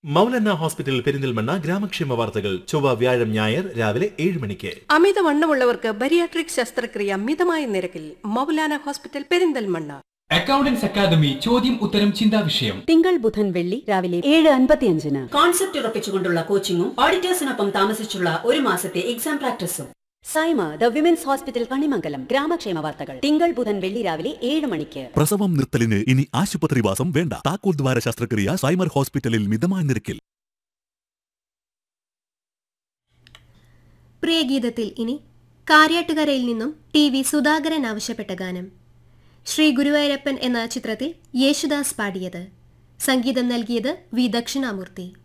മൗലന്ന hospital Perinthalmanna ഗ്രാമക്ഷേമ വാർത്തകൾ ചൊവ്വ വ്യാഴം ഞായർ രാവിലെ ഏഴ് മണിക്ക് അമിതവണ്ണമുള്ളവർക്ക് ബരിയാട്രിക് ശസ്ത്രക്രിയ മിതമായ നിരക്കിൽ Maulana hospital Perinthalmanna accountants academy ചോദ്യം ഉത്തരം ചിന്താ വിഷയം തിങ്കൾ ബുധൻ വെള്ളി രാവിലെ ഏഴ് അൻപത്തിയഞ്ചിന് കോൺസെപ്റ്റ് ഉറപ്പിച്ചുകൊണ്ടുള്ള കോച്ചിങ്ങും ഓഡിറ്റേഴ്സിനൊപ്പം താമസിച്ചുള്ള ഒരു മാസത്തെ എക്സാം പ്രാക്ടീസും Saima the women's hospital Kanimangalam ഗ്രാമക്ഷേമ വാർത്തകൾ തിങ്കൾ ബുധൻ വെള്ളി രാവിലെ ഏഴ് മണിക്ക് പ്രസവം നിർത്തലിന് ഇനി ആശുപത്രിവാസം വേണ്ട താക്കോൽ ദ്വാര ശസ്ത്രക്രിയ സൈമർ ഹോസ്പിറ്റലിൽ മിതമായ നിരക്കിൽ പ്രിയഗീതത്തിൽ ഇനി കാര്യാട്ടുകരയിൽ നിന്നും ടി വി സുധാകരൻ ആവശ്യപ്പെട്ട ഗാനം ശ്രീ ഗുരുവായൂരപ്പൻ എന്ന ചിത്രത്തിൽ യേശുദാസ് പാടിയത് സംഗീതം നൽകിയത് വി ദക്ഷിണാമൂർത്തി